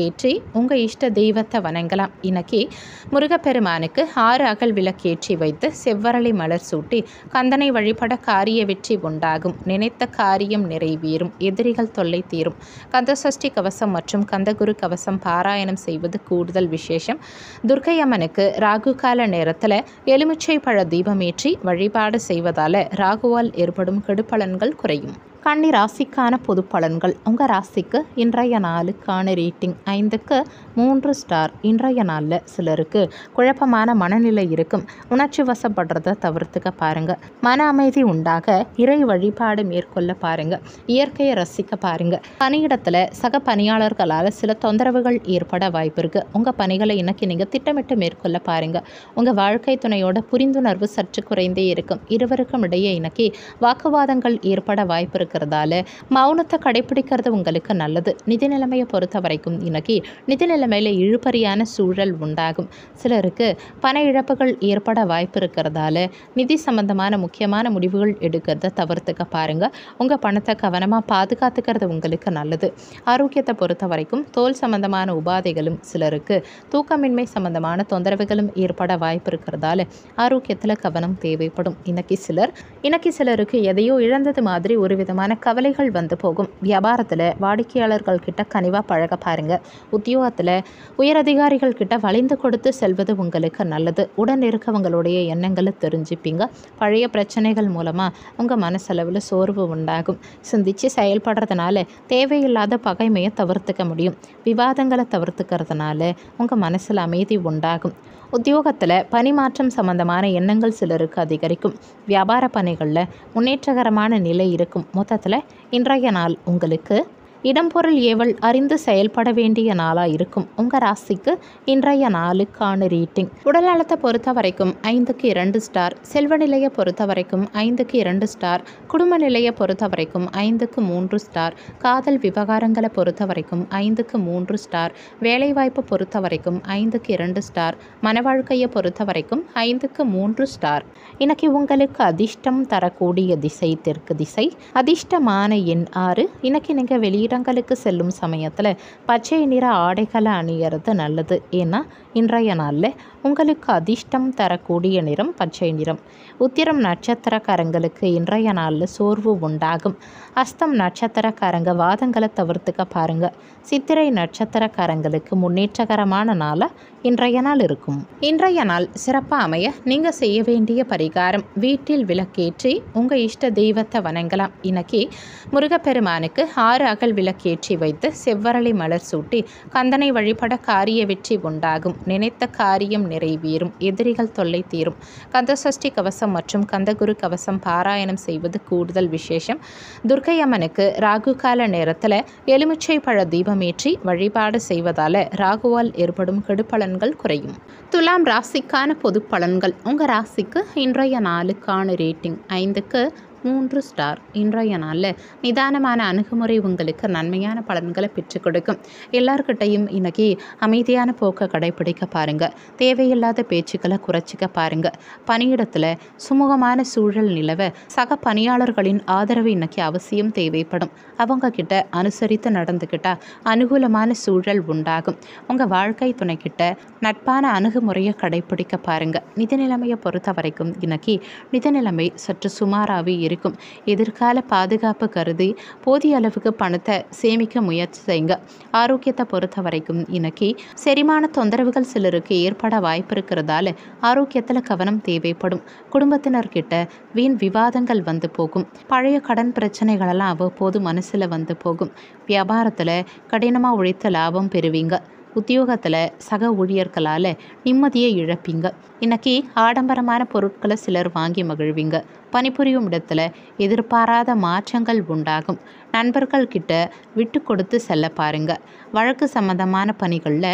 S1: உங்கள் இஷ்ட தெய்வத்தை வணங்கலாம் இன்னைக்கு முருகப்பெருமானுக்கு ஆறு அகல் விளக்கேற்றி வைத்து செவ்வரளி மலர் சூட்டி கந்தனை வழிபட காரிய வெற்றி உண்டாகும் நினைத்த காரியம் நிறைவேறும் எதிரிகள் தொல்லை தீரும் கந்தசஷ்டி கவசம் மற்றும் கந்தகுரு கவசம் பாராயணம் செய்வது கூடுதல் விசேஷம் துர்க்கை அம்மனுக்கு ராகு கால நேரத்தில் எலுமிச்சை பழ தீபமேற்றி வழிபாடு செய்வதால் ராகுவால் ஏற்படும் கெடுபலன்கள் குறையும் கன்னி ராசிக்கான பொது பலன்கள் உங்கள் ராசிக்கு இன்றைய நாளுக்கான ரேட்டிங் ஐந்துக்கு மூன்று ஸ்டார் இன்றைய நாளில் சிலருக்கு குழப்பமான மனநிலை இருக்கும் உணர்ச்சி வசப்படுறத தவிர்த்துக்க பாருங்கள் மன அமைதி உண்டாக இறை வழிபாடு மேற்கொள்ள பாருங்கள் இயற்கையை ரசிக்க பாருங்கள் பணியிடத்தில் சக பணியாளர்களால் சில தொந்தரவுகள் ஏற்பட வாய்ப்பு இருக்குது உங்கள் பணிகளை இன்னைக்கு நீங்கள் திட்டமிட்டு மேற்கொள்ள பாருங்கள் உங்கள் வாழ்க்கை துணையோட புரிந்துணர்வு சற்று குறைந்தே இருக்கும் இருவருக்கும் இடையே இன்னைக்கு வாக்குவாதங்கள் ஏற்பட வாய்ப்பு இருக்கிறதால மௌனத்தை கடைபிடிக்கிறது உங்களுக்கு நல்லது நிதி நிலைமையை பொறுத்த வரைக்கும் இன்னைக்கு நிதி நிலைமையில் இழுபறியான சூழல் உண்டாகும் சிலருக்கு பண இழப்புகள் ஏற்பட வாய்ப்பு இருக்கிறதால நிதி சம்பந்தமான முக்கியமான முடிவுகள் எடுக்கிறத தவிர்த்துக்க பாருங்க உங்கள் பணத்தை கவனமாக பாதுகாத்துக்கிறது உங்களுக்கு நல்லது ஆரோக்கியத்தை பொறுத்த வரைக்கும் தோல் சம்பந்தமான உபாதைகளும் சிலருக்கு தூக்கமின்மை சம்பந்தமான தொந்தரவுகளும் ஏற்பட வாய்ப்பு இருக்கிறதால ஆரோக்கியத்தில் கவனம் தேவைப்படும் இன்னைக்கு சிலர் இன்னைக்கு சிலருக்கு எதையோ இழந்தது மாதிரி ஒரு விதமான கவலைகள் வந்து போகும் வியாபாரத்தில் வாடிக்கையாளர்கள் கிட்ட கனிவாக பழக பாருங்க உத்தியோகத்தில் உயரதிகாரிகள் கிட்ட வளைந்து கொடுத்து செல்வது உங்களுக்கு நல்லது உடன் இருக்கவங்களுடைய எண்ணங்களை தெரிஞ்சுப்பீங்க பழைய பிரச்சனைகள் மூலமாக உங்கள் மனசளவில் சோர்வு உண்டாகும் சிந்திச்சு செயல்படுறதுனால தேவையில்லாத பகைமையை தவிர்த்துக்க முடியும் விவாதங்களை தவிர்த்துக்கிறதுனால உங்கள் மனசில் அமைதி உண்டாகும் உத்தியோகத்தில் பணிமாற்றம் சம்பந்தமான எண்ணங்கள் சிலருக்கு அதிகரிக்கும் வியாபார பணிகளில் முன்னேற்றகரமான நிலை இருக்கும் மொத்தத்தில் இன்றைய நாள் உங்களுக்கு இடம்பொருள் ஏவல் அறிந்து செயல்பட வேண்டிய நாளாக இருக்கும் உங்கள் ராசிக்கு இன்றைய நாளுக்கான ரேட்டிங் உடல் நலத்தை பொறுத்த வரைக்கும் ஐந்துக்கு இரண்டு ஸ்டார் செல்வ நிலையை பொறுத்த வரைக்கும் ஐந்துக்கு இரண்டு ஸ்டார் குடும்ப நிலையை பொறுத்த வரைக்கும் ஐந்துக்கு மூன்று ஸ்டார் காதல் விவகாரங்களை பொறுத்த வரைக்கும் ஐந்துக்கு மூன்று ஸ்டார் வேலைவாய்ப்பு பொறுத்த வரைக்கும் ஐந்துக்கு இரண்டு ஸ்டார் மன வாழ்க்கையை பொறுத்த வரைக்கும் ஐந்துக்கு மூன்று ஸ்டார் இன்னைக்கு உங்களுக்கு அதிர்ஷ்டம் தரக்கூடிய திசை தெற்கு திசை அதிர்ஷ்டமான எண் ஆறு இன்னைக்கு நீங்கள் வெளியிடங்களுக்கு செல்லும் சமயத்தில் பச்சை நிற ஆடைகளை அணியறது நல்லது ஏன்னா இன்றைய நாளில் உங்களுக்கு அதிர்ஷ்டம் தரக்கூடிய நிறம் பச்சை நிறம் உத்திரம் நட்சத்திரக்காரங்களுக்கு இன்றைய நாளில் சோர்வு உண்டாகும் அஸ்தம் நட்சத்திரக்காரங்க வாதங்களை தவிர்த்துக்க பாருங்க சித்திரை நட்சத்திரக்காரங்களுக்கு முன்னேற்றகரமான நாளாக இன்றைய நாள் இருக்கும் இன்றைய நாள் சிறப்பாக அமைய நீங்கள் செய்ய வேண்டிய பரிகாரம் வீட்டில் விளக்கேற்றி உங்கள் இஷ்ட தெய்வத்தை வணங்கலாம் இன்னைக்கு முருகப்பெருமானுக்கு ஆறு அகல் விளக்கேற்றி வைத்து செவ்வரளி மலர் சூட்டி கந்தனை வழிபட காரிய வெற்றி உண்டாகும் நினைத்த காரியம் நிறைவேறும் எதிரிகள் தொல்லை தீரும் கந்தசஷ்டி கவசம் மற்றும் கந்தகுரு கவசம் பாராயணம் செய்வது கூடுதல் விசேஷம் துர்க்கை அம்மனுக்கு ராகு கால நேரத்தில் எலுமிச்சை பழ தீபமேற்றி வழிபாடு செய்வதால் ராகுவால் ஏற்படும் கெடுபலன்கள் குறையும் துலாம் ராசிக்கான பொது பலன்கள் உங்கள் ராசிக்கு இன்றைய நாளுக்கான ரேட்டிங் ஐந்துக்கு மூன்று ஸ்டார் இன்றைய நாளில் நிதானமான அணுகுமுறை உங்களுக்கு நன்மையான பலன்களை பெற்றுக் கொடுக்கும் எல்லார்கிட்டையும் இன்னைக்கு அமைதியான போக்கை கடைபிடிக்க பாருங்கள் தேவையில்லாத பேச்சுக்களை குறைச்சிக்க பாருங்கள் பணியிடத்தில் சுமூகமான சூழல் நிலவ சக பணியாளர்களின் ஆதரவு இன்னைக்கு அவசியம் தேவைப்படும் அவங்க கிட்ட அனுசரித்து நடந்துக்கிட்டா அனுகூலமான சூழல் உண்டாகும் உங்கள் வாழ்க்கை துணைக்கிட்ட நட்பான அணுகுமுறையை கடைபிடிக்க பாருங்கள் நிதி நிலைமையை பொறுத்த வரைக்கும் இன்னைக்கு நிதி நிலைமை சற்று சுமாராகவே இருக்கும் எதிர்கால பாதுகாப்பு கருதி போதிய அளவுக்கு பணத்தை சேமிக்க முயற்சி செய்யுங்க ஆரோக்கியத்தை பொறுத்த வரைக்கும் இன்னைக்கு செரிமான தொந்தரவுகள் சிலருக்கு ஏற்பட வாய்ப்பு இருக்கிறதால ஆரோக்கியத்தில் கவனம் தேவைப்படும் குடும்பத்தினர்கிட்ட வீண் விவாதங்கள் வந்து போகும் பழைய கடன் பிரச்சனைகளெல்லாம் அவ்வப்போது மனசில் வந்து போகும் வியாபாரத்தில் கடினமாக உழைத்த லாபம் பெறுவீங்க உத்தியோகத்தில் சக ஊழியர்களால் நிம்மதியை இழப்பீங்க இன்னைக்கு ஆடம்பரமான பொருட்களை சிலர் வாங்கி மகிழ்வீங்க பணிபுரியும் இடத்துல எதிர்பாராத மாற்றங்கள் உண்டாகும் நண்பர்கள் கிட்ட விட்டு கொடுத்து செல்ல பாருங்க வழக்கு சம்பந்தமான பணிகளில்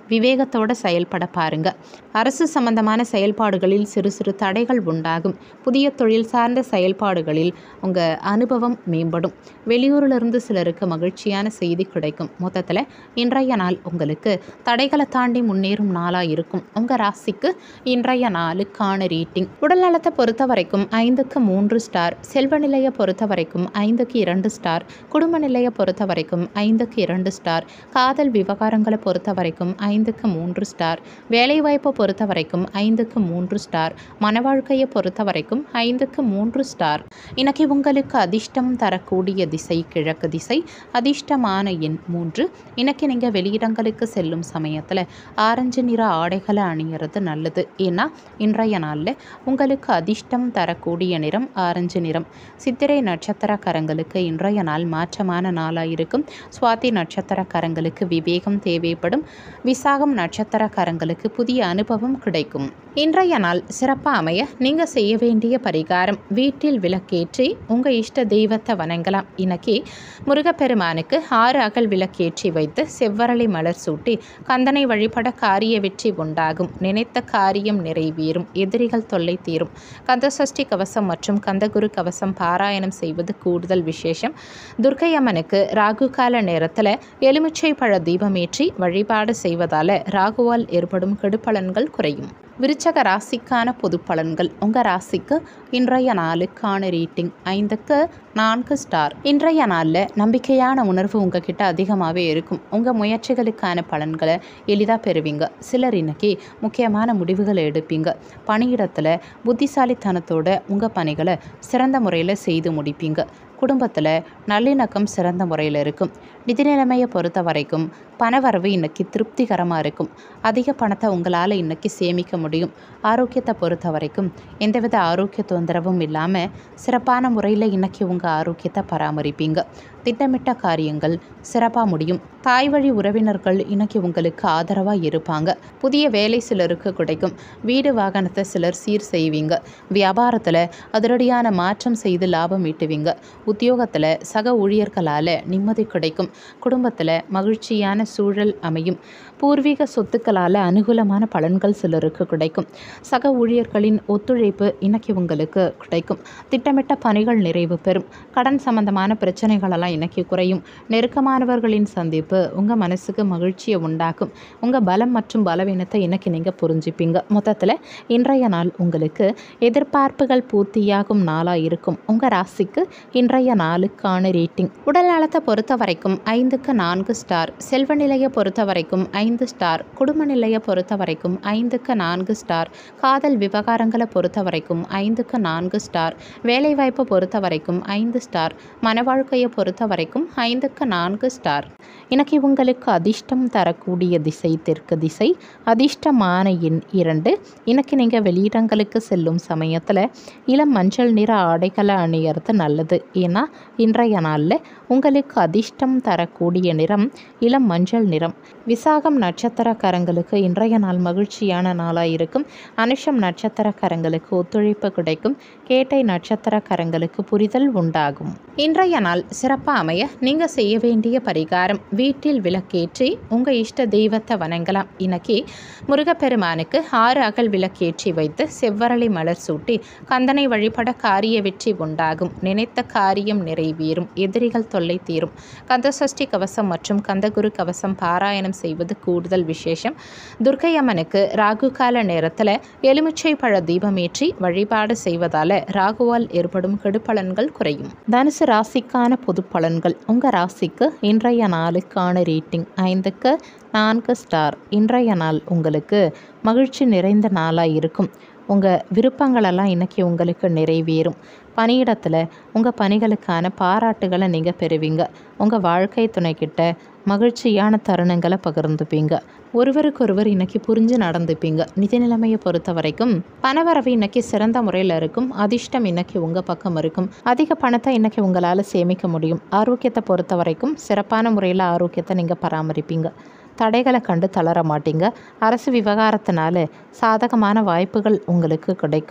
S1: விவேகத்தோடு செயல்பட பாருங்க அரசு சம்பந்தமான செயல்பாடுகளில் சிறு சிறு தடைகள் உண்டாகும் புதிய தொழில் சார்ந்த செயல்பாடுகளில் உங்கள் அனுபவம் மேம்படும் வெளியூரிலிருந்து சிலருக்கு மகிழ்ச்சியான செய்தி கிடைக்கும் மொத்தத்தில் இன்றைய நாள் உங்களுக்கு தடைகளை தாண்டி முன்னேறும் நாளாக இருக்கும் உங்கள் ராசிக்கு இன்றைய நாளுக்கான ரீட்டிங் உடல் நலத்தை பொறுத்த வரைக்கும் ஐந்துக்கு மூன்று ஸ்டார் செல்வ நிலையை பொறுத்த வரைக்கும் ஐந்துக்கு இரண்டு ஸ்டார் குடும்ப நிலையை பொறுத்த வரைக்கும் ஐந்துக்கு இரண்டு ஸ்டார் காதல் விவகாரங்களை பொறுத்த வரைக்கும் ஐந்துக்கு மூன்று ஸ்டார் வேலைவாய்ப்பை பொறுத்த வரைக்கும் ஐந்துக்கு மூன்று ஸ்டார் மன வாழ்க்கையை பொறுத்த வரைக்கும் ஐந்துக்கு மூன்று ஸ்டார் இன்னைக்கு உங்களுக்கு அதிர்ஷ்டம் தரக்கூடிய திசை கிழக்கு திசை அதிர்ஷ்டமான எண் மூன்று இன்னைக்கு நீங்கள் வெளியிடங்களுக்கு செல்லும் சமயத்தில் ஆரஞ்சு நிற ஆடைகளை அணியறது நல்லது ஏன்னா இன்றைய நாளில் உங்களுக்கு அதிர்ஷ்டம் தரக்கூடிய நிறம் ஆரஞ்சு நிறம் சித்திரை நட்சத்திரக்காரங்களுக்கு இன்றைய நாள் மாற்றமான நாளாக இருக்கும் சுவாதி நட்சத்திரக்காரங்களுக்கு விவேகம் தேவைப்படும் விசாகம் நட்சத்திரக்காரங்களுக்கு புதிய அனுபவம் கிடைக்கும் இன்றைய நாள் சிறப்பாக அமைய நீங்கள் செய்ய வேண்டிய பரிகாரம் வீட்டில் விளக்கேற்றி உங்கள் இஷ்ட தெய்வத்தை வணங்கலாம் இன்னைக்கு முருகப்பெருமானுக்கு ஆறு அகல் விளக்கேற்றி வைத்து செவ்வரளி மலர் சூட்டி கந்தனை வழிபட காரிய வெற்றி உண்டாகும் நினைத்த காரியம் நிறைவேறும் எதிரிகள் தொல்லை தீரும் கந்தசஷ்டி கவசம் மற்றும் கந்தகுரு கவசம் பாராயணம் செய்வது கூடுதல் விசேஷம் துர்க்கை அம்மனுக்கு ராகு கால நேரத்தில் எலுமிச்சை பழ தீபமேற்றி வழிபாடு செய்வதால் ராகுவால் ஏற்படும் கெடுபலன்கள் குறையும் விருச்சக ராசிக்கான பொது பலன்கள் உங்கள் ராசிக்கு இன்றைய நாளுக்கான ரேட்டிங் ஐந்துக்கு நான்கு ஸ்டார் இன்றைய நாளில் நம்பிக்கையான உணர்வு உங்ககிட்ட அதிகமாகவே இருக்கும் உங்கள் முயற்சிகளுக்கான பலன்களை எளிதாக பெறுவீங்க சிலர் இன்னைக்கு முக்கியமான முடிவுகளை எடுப்பீங்க பணியிடத்தில் புத்திசாலித்தனத்தோட உங்கள் பணிகளை சிறந்த முறையில் செய்து முடிப்பீங்க குடும்பத்தில் நல்லிணக்கம் சிறந்த முறையில் இருக்கும் நிதி நிலைமையை பொறுத்த வரைக்கும் பணவரவு இன்னைக்கு திருப்திகரமாக இருக்கும் அதிக பணத்தை உங்களால் இன்னைக்கு சேமிக்க முடியும் ஆரோக்கியத்தை பொறுத்த வரைக்கும் எந்தவித ஆரோக்கிய தொந்தரவும் இல்லாமல் சிறப்பான முறையில் இன்னைக்கு உங்கள் ஆரோக்கியத்தை பராமரிப்பீங்க திட்டமிட்ட காரியங்கள் சிறப்பாக முடியும் தாய் வழி உறவினர்கள் இன்னைக்கு உங்களுக்கு ஆதரவாக இருப்பாங்க புதிய வேலை சிலருக்கு கிடைக்கும் வீடு வாகனத்தை சிலர் சீர் செய்வீங்க வியாபாரத்தில் அதிரடியான மாற்றம் செய்து லாபம் ஈட்டுவீங்க உத்தியோகத்தில் சக ஊழியர்களால் நிம்மதி கிடைக்கும் குடும்பத்தில் மகிழ்ச்சியான சூழல் அமையும் பூர்வீக சொத்துக்களால் அனுகூலமான பலன்கள் சிலருக்கு கிடைக்கும் சக ஊழியர்களின் ஒத்துழைப்பு இன்னைக்கு உங்களுக்கு கிடைக்கும் திட்டமிட்ட பணிகள் நிறைவு பெறும் கடன் சம்பந்தமான பிரச்சனைகளெல்லாம் இன்னைக்கு குறையும் நெருக்கமானவர்களின் சந்திப்பு உங்கள் மனசுக்கு மகிழ்ச்சியை உண்டாக்கும் உங்கள் பலம் மற்றும் பலவீனத்தை இன்னைக்கு நீங்கள் புரிஞ்சுப்பீங்க மொத்தத்தில் இன்றைய நாள் உங்களுக்கு எதிர்பார்ப்புகள் பூர்த்தியாகும் நாளாக இருக்கும் உங்கள் ராசிக்கு இன்றைய நாளுக்கான ரேட்டிங் உடல் நலத்தை பொறுத்த வரைக்கும் ஐந்துக்கு நான்கு ஸ்டார் செல்வ நிலையை பொறுத்த வரைக்கும் ஐந்து ஸ்டார் குடும்ப நிலையை பொறுத்த வரைக்கும் ஐந்துக்கு நான்கு ஸ்டார் காதல் விவகாரங்களை பொறுத்த வரைக்கும் ஐந்துக்கு நான்கு ஸ்டார் வேலைவாய்ப்பை பொறுத்த வரைக்கும் ஐந்து ஸ்டார் மன வாழ்க்கையை பொறுத்த வரைக்கும் ஐந்துக்கு நான்கு ஸ்டார் இன்னைக்கு உங்களுக்கு அதிர்ஷ்டம் தரக்கூடிய திசை தெற்கு திசை அதிர்ஷ்டமான எண் இரண்டு இன்னைக்கு நீங்கள் வெளியிடங்களுக்கு செல்லும் சமயத்தில் இளம் மஞ்சள் நிற ஆடைகளை அணியறது நல்லது ஏன்னா இன்றைய நாளில் உங்களுக்கு அதிர்ஷ்டம் தரக்கூடிய நிறம் இளம் மஞ்சள் நிறம் விசாகம் நட்சத்திரக்காரங்களுக்கு இன்றைய நாள் மகிழ்ச்சியான நாளாக இருக்கும் அனுஷம் நட்சத்திரக்காரங்களுக்கு ஒத்துழைப்பு கிடைக்கும் கேட்டை நட்சத்திரக்காரங்களுக்கு புரிதல் உண்டாகும் இன்றைய நாள் சிறப்பாக அமைய நீங்கள் செய்ய வேண்டிய பரிகாரம் வீட்டில் விளக்கேற்றி உங்கள் இஷ்ட தெய்வத்தை வணங்கலாம் இன்னைக்கு முருகப்பெருமானுக்கு ஆறு அகல் விளக்கேற்றி வைத்து செவ்வரளி மலர் சூட்டி கந்தனை வழிபட காரிய வெற்றி உண்டாகும் நினைத்த காரியம் நிறைவேறும் எதிரிகள் தொல்லை தீரும் கந்தசஷ்டி கவசம் மற்றும் கந்தகுரு கவசம் பாராயணம் செய்வது கூடுதல் விசேஷம் துர்க்கை அம்மனுக்கு ராகு கால நேரத்தில் எலுமிச்சை பழ தீபமேற்றி வழிபாடு செய்வதால் ராகுவால் ஏற்படும் கெடுபலன்கள் குறையும் தனுசு ராசிக்கான பொது பலன்கள் உங்கள் ராசிக்கு இன்றைய நாளுக்கான ரேட்டிங் ஐந்துக்கு நான்கு ஸ்டார் இன்றைய நாள் உங்களுக்கு மகிழ்ச்சி நிறைந்த நாளாக இருக்கும் உங்கள் விருப்பங்களெல்லாம் இன்றைக்கி உங்களுக்கு நிறைவேறும் பணியிடத்தில் உங்கள் பணிகளுக்கான பாராட்டுகளை நீங்கள் பெறுவீங்க உங்கள் வாழ்க்கை துணைக்கிட்ட மகிழ்ச்சியான தருணங்களை பகிர்ந்துப்பீங்க ஒருவருக்கொருவர் இன்னைக்கு புரிஞ்சு நடந்துப்பீங்க நிதி நிலைமையை பொறுத்த வரைக்கும் பணவரவு இன்னைக்கு சிறந்த முறையில் இருக்கும் அதிர்ஷ்டம் இன்னைக்கு உங்கள் பக்கம் இருக்கும் அதிக பணத்தை இன்னைக்கு உங்களால் சேமிக்க முடியும் ஆரோக்கியத்தை பொறுத்த வரைக்கும் சிறப்பான முறையில் ஆரோக்கியத்தை நீங்கள் பராமரிப்பீங்க தடைகளை கண்டு தளர மாட்டீங்க அரசு விவகாரத்தினால சாதகமான வாய்ப்புகள் உங்களுக்கு கிடைக்கும்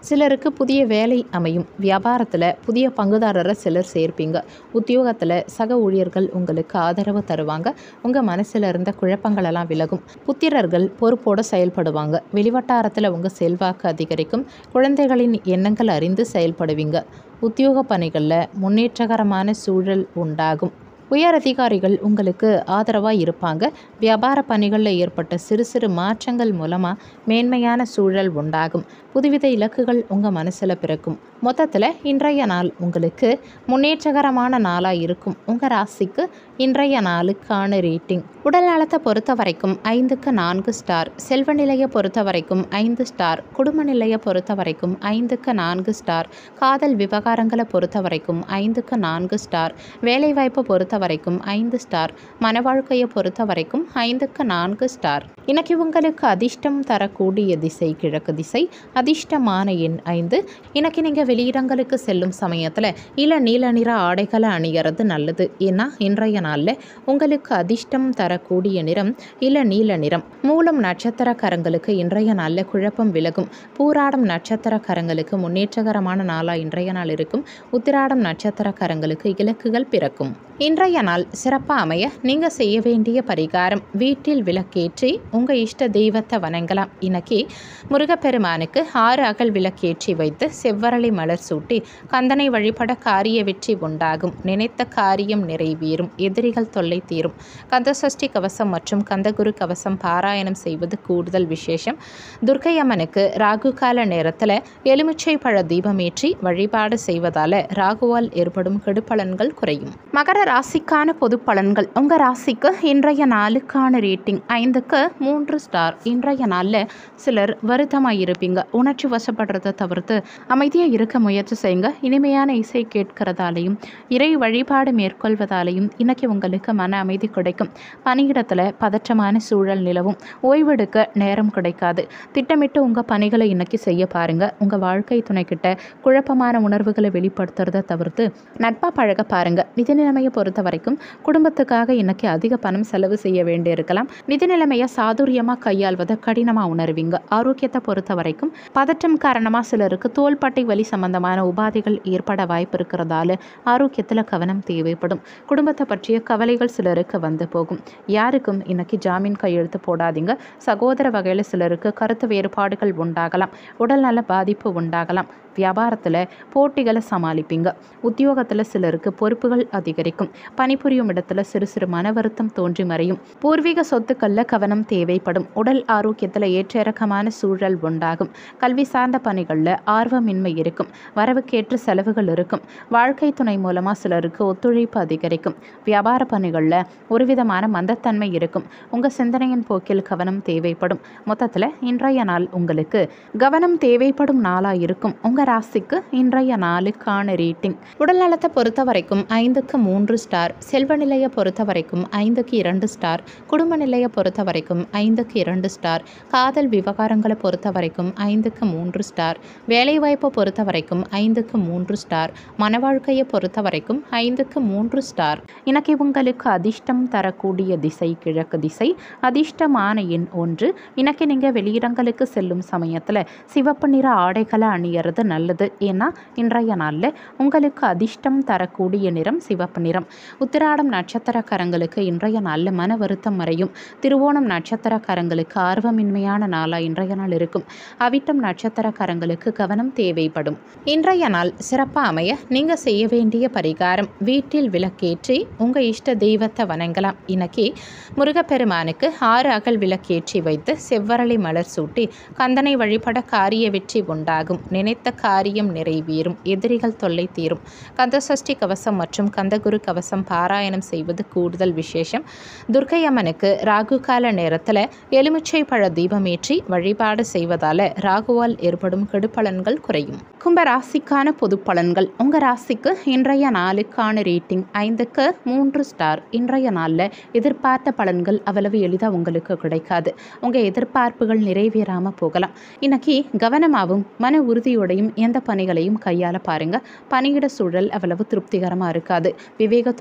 S1: சிலருக்கு புதிய வேலை அமையும் வியாபாரத்தில் புதிய பங்குதாரரை சிலர் சேர்ப்பீங்க உத்தியோகத்தில் சக ஊழியர்கள் உங்களுக்கு ஆதரவு தருவாங்க உங்கள் மனசில் இருந்த குழப்பங்களெல்லாம் விலகும் புத்திரர்கள் பொறுப்போடு செயல்படுவாங்க வெளிவட்டாரத்தில் உங்கள் செல்வாக்கு அதிகரிக்கும் குழந்தைகளின் எண்ணங்கள் அறிந்து செயல்படுவீங்க உத்தியோக பணிகளில் முன்னேற்றகரமான சூழல் உண்டாகும் உயர் அதிகாரிகள் உங்களுக்கு ஆதரவாக இருப்பாங்க வியாபார பணிகளில் ஏற்பட்ட சிறு சிறு மாற்றங்கள் மூலமாக மேன்மையான சூழல் உண்டாகும் புதுவித இலக்குகள் உங்கள் மனசில் பிறக்கும் மொத்தத்தில் இன்றைய நாள் உங்களுக்கு முன்னேற்றகரமான நாளாக இருக்கும் உங்கள் ராசிக்கு இன்றைய நாளுக்கான ரேட்டிங் உடல் நலத்தை பொறுத்த வரைக்கும் ஐந்துக்கு நான்கு ஸ்டார் செல்வ நிலையை பொறுத்த வரைக்கும் ஐந்து ஸ்டார் குடும்ப நிலையை பொறுத்த வரைக்கும் ஐந்துக்கு நான்கு ஸ்டார் காதல் விவகாரங்களை பொறுத்த வரைக்கும் ஐந்துக்கு நான்கு ஸ்டார் வேலைவாய்ப்பை பொறுத்த வரைக்கும் ஐந்து ஸ்டார் மன வாழ்க்கையை பொறுத்த வரைக்கும் ஐந்துக்கு நான்கு ஸ்டார் இன்னைக்கு உங்களுக்கு அதிர்ஷ்டம் தரக்கூடிய திசை கிழக்கு திசை அதிர்ஷ்டமான எண் ஐந்து இன்னைக்கு நீங்கள் வெளியிடங்களுக்கு செல்லும் சமயத்தில் இள நீல நிற ஆடைகளை அணியறது நல்லது ஏன்னா இன்றைய நாளில் உங்களுக்கு அதிர்ஷ்டம் தரக்கூடிய நிறம் இள நீல நிறம் மூலம் நட்சத்திரக்காரங்களுக்கு இன்றைய நாளில் குழப்பம் விலகும் பூராடம் நட்சத்திரக்காரங்களுக்கு முன்னேற்றகரமான நாளாக இன்றைய நாள் இருக்கும் உத்திராடம் நட்சத்திரக்காரங்களுக்கு இலக்குகள் பிறக்கும் இன்றைய நாள் சிறப்பாக அமைய நீங்கள் செய்ய வேண்டிய பரிகாரம் வீட்டில் விளக்கேற்றி உங்கள் இஷ்ட தெய்வத்தை வணங்கலாம் இன்னைக்கு முருகப்பெருமானுக்கு ஆறு அகல் விளக்கேற்றி வைத்து செவ்வரளி மலர் சூட்டி கந்தனை வழிபட காரிய வெற்றி உண்டாகும் நினைத்த காரியம் நிறைவேறும் எதிரிகள் தொல்லை தீரும் கந்தசஷ்டி கவசம் மற்றும் கந்தகுரு கவசம் பாராயணம் செய்வது கூடுதல் விசேஷம் துர்க்கை அம்மனுக்கு ராகு கால நேரத்தில் எலுமிச்சை பழ தீபமேற்றி வழிபாடு செய்வதால் ராகுவால் ஏற்படும் கெடுபலன்கள் குறையும் மகர ராசிக்கான பொது பலன்கள் உங்கள் ராசிக்கு இன்றைய நாளுக்கான ரேட்டிங் ஐந்துக்கு மூன்று ஸ்டார் இன்றைய நாளில் சிலர் வருத்தமாக இருப்பீங்க உணர்ச்சி வசப்படுறதை தவிர்த்து அமைதியாக இருக்க முயற்சி செய்யுங்க இனிமையான இசை கேட்கிறதாலையும் இறை வழிபாடு மேற்கொள்வதாலையும் இன்னைக்கு உங்களுக்கு மன அமைதி கிடைக்கும் பணியிடத்தில் பதற்றமான சூழல் நிலவும் ஓய்வெடுக்க நேரம் கிடைக்காது திட்டமிட்டு உங்கள் பணிகளை இன்னைக்கு செய்ய பாருங்க உங்கள் வாழ்க்கை துணைக்கிட்ட குழப்பமான உணர்வுகளை வெளிப்படுத்துறதை தவிர்த்து நட்பாக பழக பாருங்க நிதி நிலைமையை பொறுத்த வரைக்கும் குடும்பத்துக்காக இன்னைக்கு அதிக பணம் செலவு செய்ய வேண்டியிருக்கலாம் நிதி நிலைமையை சாதுரியமாக கையாள்வதை கடினமாக உணர்வீங்க ஆரோக்கியத்தை பொறுத்த வரைக்கும் பதற்றம் காரணமாக சிலருக்கு தோள்பட்டை வலி சம்பந்தமான உபாதைகள் ஏற்பட வாய்ப்பு இருக்கிறதால ஆரோக்கியத்தில் கவனம் தேவைப்படும் குடும்பத்தை பற்றிய கவலைகள் சிலருக்கு வந்து போகும் யாருக்கும் இன்னைக்கு ஜாமீன் கையெழுத்து போடாதீங்க சகோதர வகையில் சிலருக்கு கருத்து வேறுபாடுகள் உண்டாகலாம் உடல்நல பாதிப்பு உண்டாகலாம் வியாபாரத்தில் போட்டிகளை சமாளிப்பீங்க உத்தியோகத்தில் சிலருக்கு பொறுப்புகள் அதிகரிக்கும் பணிபுரியும் இடத்துல சிறு சிறு மன வருத்தம் தோன்றி மறையும் பூர்வீக சொத்துக்களில் கவனம் தேவைப்படும் உடல் ஆரோக்கியத்தில் ஏற்ற இறக்கமான சூழல் உண்டாகும் கல்வி சார்ந்த பணிகளில் ஆர்வமின்மை இருக்கும் வரவுக்கேற்ற செலவுகள் இருக்கும் வாழ்க்கை துணை மூலமாக சிலருக்கு ஒத்துழைப்பு அதிகரிக்கும் வியாபார பணிகளில் ஒரு விதமான மந்தத்தன்மை இருக்கும் உங்கள் சிந்தனையின் போக்கில் கவனம் தேவைப்படும் மொத்தத்தில் இன்றைய நாள் உங்களுக்கு கவனம் தேவைப்படும் நாளாக இருக்கும் உங்கள் ராசிக்கு இன்றைய நாளுக்கான ரேட்டிங் உடல் நலத்தை பொறுத்த வரைக்கும் ஐந்துக்கு மூன்று ஸ்டார் செல்வ நிலையை பொறுத்த வரைக்கும் ஐந்துக்கு இரண்டு ஸ்டார் குடும்ப நிலையை பொறுத்த வரைக்கும் ஐந்துக்கு இரண்டு ஸ்டார் காதல் விவகாரங்களை பொறுத்த வரைக்கும் ஐந்துக்கு மூன்று ஸ்டார் வேலைவாய்ப்பை பொறுத்த வரைக்கும் ஐந்துக்கு மூன்று ஸ்டார் மன வாழ்க்கையை பொறுத்த வரைக்கும் ஐந்துக்கு மூன்று ஸ்டார் இன்னைக்கு உங்களுக்கு அதிர்ஷ்டம் தரக்கூடிய திசை கிழக்கு திசை அதிர்ஷ்டமான எண் ஒன்று இன்னைக்கு நீங்கள் வெளியிடங்களுக்கு செல்லும் சமயத்தில் சிவப்பு நிற ஆடைகளை அணியறது நல்லது ஏன்னா இன்றைய நாளில் உங்களுக்கு அதிர்ஷ்டம் தரக்கூடிய நிறம் சிவப்பு நிறம் உத்திராடம் நட்சத்திரக்காரங்களுக்கு இன்றைய நாளில் மன வருத்தம் மறையும் திருவோணம் நட்சத்திரக்காரங்களுக்கு ஆர்வமின்மையான நாளாக இன்றைய நாள் இருக்கும் அவிட்டம் நட்சத்திரக்காரங்களுக்கு கவனம் தேவைப்படும் இன்றைய நாள் சிறப்பாக அமைய நீங்கள் செய்ய வேண்டிய பரிகாரம் வீட்டில் விளக்கேற்றி உங்கள் இஷ்ட தெய்வத்தை வணங்கலாம் இன்னைக்கு முருகப்பெருமானுக்கு ஆறு அகல் விளக்கேற்றி வைத்து செவ்வரளி மலர் சூட்டி கந்தனை வழிபட காரிய வெற்றி உண்டாகும் நினைத்த காரியம் நிறைவேறும் எதிரிகள் தொல்லை தீரும் கந்தசஷ்டி கவசம் மற்றும் கந்தகுரு கவசம் பாராயணம் செய்வது கூடுதல் விசேஷம் துர்க்கை அம்மனுக்கு ராகு கால நேரத்தில் எலுமிச்சை பழ தீபமேற்றி வழிபாடு செய்வதால ராகுவால் ஏற்படும் கெடுபலன்கள் குறையும் கும்ப ராசிக்கான பொது பலன்கள் உங்கள் ராசிக்கு இன்றைய நாளுக்கான ரேட்டிங் ஐந்துக்கு மூன்று ஸ்டார் இன்றைய நாளில் எதிர்பார்த்த பலன்கள் அவ்வளவு எளிதாக உங்களுக்கு கிடைக்காது உங்கள் எதிர்பார்ப்புகள் நிறைவேறாமல் போகலாம் இன்னைக்கு கவனமாகவும் மன உறுதியோடையும் எந்த பணிகளையும் கையாள பாருங்க பணியிட சூழல் அவ்வளவு திருப்திகரமாக இருக்காது விவேகத்தோட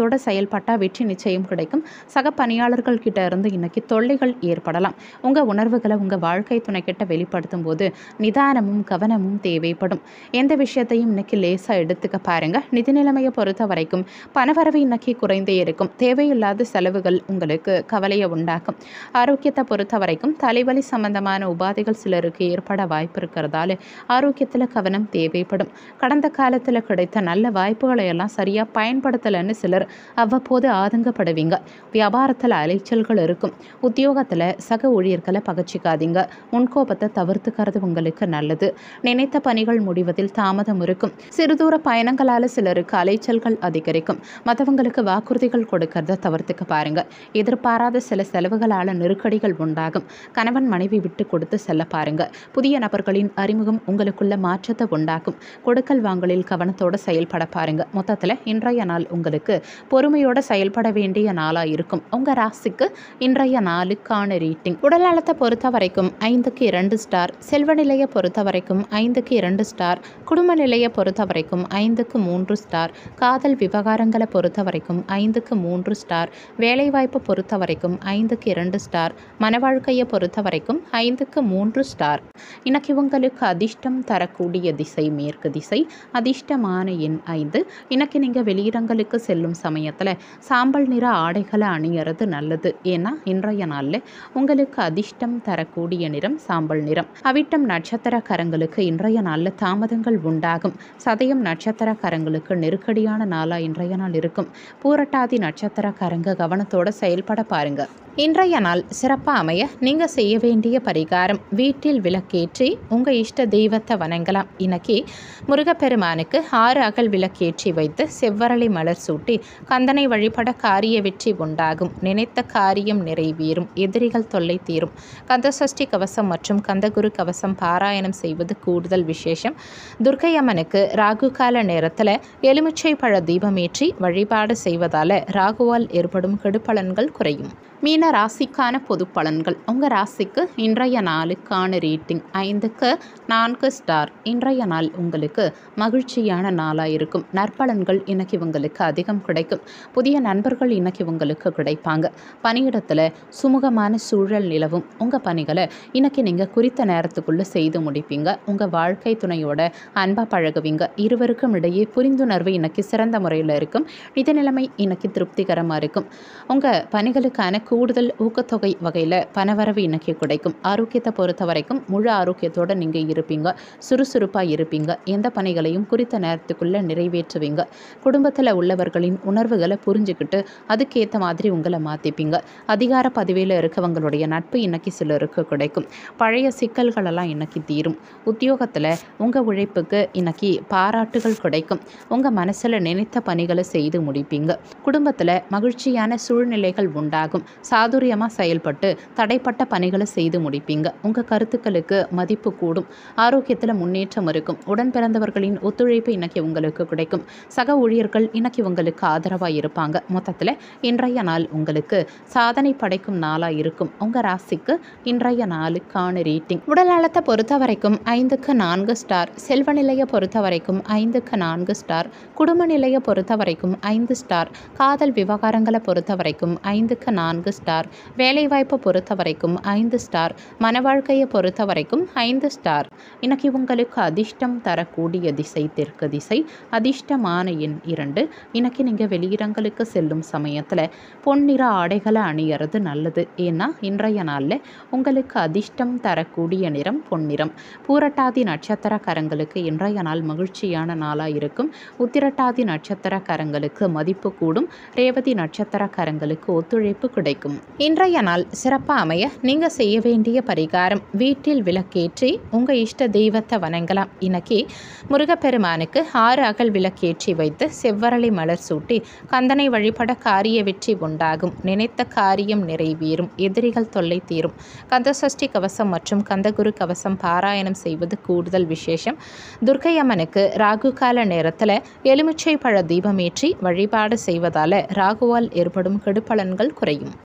S1: கவனத்தோட செயல்பட்டால் வெற்றி நிச்சயம் கிடைக்கும் சக பணியாளர்கள் கிட்ட இருந்து இன்னைக்கு தொல்லைகள் ஏற்படலாம் உங்கள் உணர்வுகளை உங்கள் வாழ்க்கை துணை கிட்ட வெளிப்படுத்தும் போது நிதானமும் கவனமும் தேவைப்படும் எந்த விஷயத்தையும் இன்னைக்கு லேசாக எடுத்துக்க பாருங்க நிதி நிலைமையை பொறுத்த வரைக்கும் பணவரவு இன்னைக்கு குறைந்தே இருக்கும் தேவையில்லாத செலவுகள் உங்களுக்கு கவலையை உண்டாக்கும் ஆரோக்கியத்தை பொறுத்த வரைக்கும் தலைவலி சம்பந்தமான உபாதைகள் சிலருக்கு ஏற்பட வாய்ப்பு இருக்கிறதால ஆரோக்கியத்தில் கவனம் தேவைப்படும் கடந்த காலத்தில் கிடைத்த நல்ல வாய்ப்புகளை எல்லாம் சரியாக பயன்படுத்தலைன்னு சிலர் அவ்வப்போது ஆதங்கப்படுவீங்க வியாபாரத்தில் அலைச்சல்கள் இருக்கும் உத்தியோகத்தில் சக ஊழியர்களை பகச்சிக்காதீங்க முன்கோபத்தை தவிர்த்துக்கிறது உங்களுக்கு நல்லது நினைத்த பணிகள் முடிவதில் தாமதம் இருக்கும் சிறுதூர பயணங்களால் சிலருக்கு அலைச்சல்கள் அதிகரிக்கும் மற்றவங்களுக்கு வாக்குறுதிகள் கொடுக்கறத தவிர்த்துக்க பாருங்க எதிர்பாராத சில செலவுகளால் நெருக்கடிகள் உண்டாகும் கணவன் மனைவி விட்டு கொடுத்து செல்ல பாருங்க புதிய நபர்களின் அறிமுகம் உங்களுக்குள்ள மாற்றத்தை உண்டாக்கும் கொடுக்கல் வாங்கலில் கவனத்தோட செயல்பட பாருங்க மொத்தத்தில் இன்றைய நாள் உங்களுக்கு பொறுமையோட செயல்பட வேண்டிய நாளாக இருக்கும் உங்கள் ராசிக்கு இன்றைய நாளுக்கான ரீட்டிங் உடல் நலத்தை பொறுத்த வரைக்கும் ஐந்துக்கு இரண்டு ஸ்டார் செல்வ நிலையை பொறுத்த வரைக்கும் ஐந்துக்கு இரண்டு ஸ்டார் குடும்ப நிலையை பொறுத்த வரைக்கும் ஐந்துக்கு மூன்று ஸ்டார் காதல் விவகாரங்களை பொறுத்த வரைக்கும் ஐந்துக்கு மூன்று ஸ்டார் வேலைவாய்ப்பு பொறுத்த வரைக்கும் ஐந்துக்கு இரண்டு ஸ்டார் மனவாழ்க்கையை பொறுத்த வரைக்கும் ஐந்துக்கு மூன்று ஸ்டார் இன்னைக்கு உங்களுக்கு அதிர்ஷ்டம் தரக்கூடிய திசை மேற்கு திசை அதிர்ஷ்டமான எண் ஐந்து இன்னைக்கு நீங்கள் வெளியிடங்களுக்கு செல்லும் சமயத்தில் சாம்பல் நிற ஆடைகளை அணியறது நல்லது ஏன்னா இன்றைய நாளில் உங்களுக்கு அதிர்ஷ்டம் தரக்கூடிய நிறம் சாம்பல் நிறம் அவிட்டம் நட்சத்திரக்காரங்களுக்கு இன்றைய நாளில் தாமதங்கள் உண்டாகும் சதயம் நட்சத்திரக்காரங்களுக்கு நெருக்கடியான நாளாக இன்றைய நாள் இருக்கும் பூரட்டாதி நட்சத்திரக்காரங்க கவனத்தோட செயல்பட பாருங்க இன்றைய நாள் சிறப்பாக அமைய நீங்கள் செய்ய வேண்டிய பரிகாரம் வீட்டில் விளக்கேற்றி உங்கள் இஷ்ட தெய்வத்தை வணங்கலாம் இன்னைக்கு முருகப்பெருமானுக்கு ஆறு அகல் விளக்கேற்றி வைத்து செவ்வரளி மலர் சூட்டி கந்தனை வழிபட காரிய வெற்றி உண்டாகும் நினைத்த காரியம் நிறைவேறும் எதிரிகள் தொல்லை தீரும் கந்தசஷ்டி கவசம் மற்றும் கந்தகுரு கவசம் பாராயணம் செய்வது கூடுதல் விசேஷம் துர்க்கை அம்மனுக்கு ராகு கால நேரத்தில் எலுமிச்சை பழ தீபமேற்றி வழிபாடு செய்வதால் ராகுவால் ஏற்படும் கெடுபலன்கள் குறையும் மீன ராசிக்கான பொது பலன்கள் உங்கள் ராசிக்கு இன்றைய நாளுக்கான ரேட்டிங் ஐந்துக்கு நான்கு ஸ்டார் இன்றைய நாள் உங்களுக்கு மகிழ்ச்சியான நாளாக இருக்கும் நற்பலன்கள் இன்னைக்கு உங்களுக்கு அதிகம் கிடைக்கும் புதிய நண்பர்கள் இன்னைக்கு உங்களுக்கு கிடைப்பாங்க பணியிடத்தில் சுமூகமான சூழல் நிலவும் உங்கள் பணிகளை இன்னைக்கு நீங்கள் குறித்த நேரத்துக்குள்ளே செய்து முடிப்பீங்க உங்கள் வாழ்க்கை துணையோட அன்பாக பழகுவீங்க இருவருக்கும் இடையே புரிந்துணர்வு இன்னைக்கு சிறந்த முறையில் இருக்கும் நிதி நிலைமை இன்னைக்கு திருப்திகரமாக இருக்கும் உங்கள் பணிகளுக்கான கூடுதல் ஊக்கத்தொகை வகையில் பணவரவு இன்னைக்கு கிடைக்கும் ஆரோக்கியத்தை பொறுத்த வரைக்கும் முழு ஆரோக்கியத்தோடு நீங்கள் இருப்பீங்க சுறுசுறுப்பாக இருப்பீங்க எந்த பணிகளையும் குறித்த நேரத்துக்குள்ளே நிறைவேற்றுவீங்க குடும்பத்தில் உள்ளவர்களின் உணர்வுகளை புரிஞ்சுக்கிட்டு அதுக்கேற்ற மாதிரி உங்களை மாற்றிப்பீங்க அதிகார பதவியில் இருக்கவங்களுடைய நட்பு இன்னைக்கு சிலருக்கு கிடைக்கும் பழைய சிக்கல்களெல்லாம் இன்னைக்கு தீரும் உத்தியோகத்தில் உங்கள் உழைப்புக்கு இன்னைக்கு பாராட்டுகள் கிடைக்கும் உங்கள் மனசில் நினைத்த பணிகளை செய்து முடிப்பீங்க குடும்பத்தில் மகிழ்ச்சியான சூழ்நிலைகள் உண்டாகும் சாதுரியமாக செயல்பட்டு தடைப்பட்ட பணிகளை செய்து முடிப்பீங்க உங்கள் கருத்துக்களுக்கு மதிப்பு கூடும் ஆரோக்கியத்தில் முன்னேற்றம் இருக்கும் உடன் பிறந்தவர்களின் ஒத்துழைப்பு இன்னைக்கு உங்களுக்கு கிடைக்கும் சக ஊழியர்கள் இன்னைக்கு உங்களுக்கு ஆதரவாக இருப்பாங்க மொத்தத்தில் இன்றைய நாள் உங்களுக்கு சாதனை படைக்கும் நாளாக இருக்கும் உங்கள் ராசிக்கு இன்றைய நாளுக்கான ரேட்டிங் உடல் நலத்தை பொறுத்த வரைக்கும் ஐந்துக்கு நான்கு ஸ்டார் செல்வ நிலையை பொறுத்த வரைக்கும் ஐந்துக்கு நான்கு ஸ்டார் குடும்ப நிலையை பொறுத்த வரைக்கும் ஐந்து ஸ்டார் காதல் விவகாரங்களை பொறுத்த வரைக்கும் ஐந்துக்கு நான்கு ஸ்டார் வேலைவாய்ப்பை பொறுத்த வரைக்கும் ஐந்து ஸ்டார் மனவாழ்க்கையை பொறுத்த வரைக்கும் ஐந்து ஸ்டார் இன்னைக்கு உங்களுக்கு அதிர்ஷ்டம் தரக்கூடிய திசை தெற்கு திசை அதிர்ஷ்டமான எண் இரண்டு இன்னைக்கு நீங்கள் வெளியிடங்களுக்கு செல்லும் சமயத்தில் பொன்னிற ஆடைகளை அணியறது நல்லது ஏன்னா இன்றைய நாளில் உங்களுக்கு அதிர்ஷ்டம் தரக்கூடிய நிறம் பொன்னிறம் பூரட்டாதி நட்சத்திரக்காரங்களுக்கு இன்றைய நாள் மகிழ்ச்சியான நாளாக இருக்கும் உத்திரட்டாதி நட்சத்திரக்காரங்களுக்கு மதிப்பு கூடும் ரேவதி நட்சத்திரக்காரங்களுக்கு ஒத்துழைப்பு கிடைக்கும் இன்றைய நாள் சிறப்பாக அமைய நீங்கள் செய்ய வேண்டிய பரிகாரம் வீட்டில் விளக்கேற்றி உங்கள் இஷ்ட தெய்வத்தை வணங்கலாம் இன்னைக்கு முருகப்பெருமானுக்கு ஆறு அகல் விளக்கேற்றி வைத்து செவ்வரளி மலர் சூட்டி கந்தனை வழிபட காரிய வெற்றி உண்டாகும் நினைத்த காரியம் நிறைவேறும் எதிரிகள் தொல்லை தீரும் கந்தசஷ்டி கவசம் மற்றும் கந்தகுரு கவசம் பாராயணம் செய்வது கூடுதல் விசேஷம் துர்க்கை அம்மனுக்கு ராகு கால நேரத்தில் எலுமிச்சை பழ தீபமேற்றி வழிபாடு செய்வதால் ராகுவால் ஏற்படும் கெடுபலன்கள் குறையும்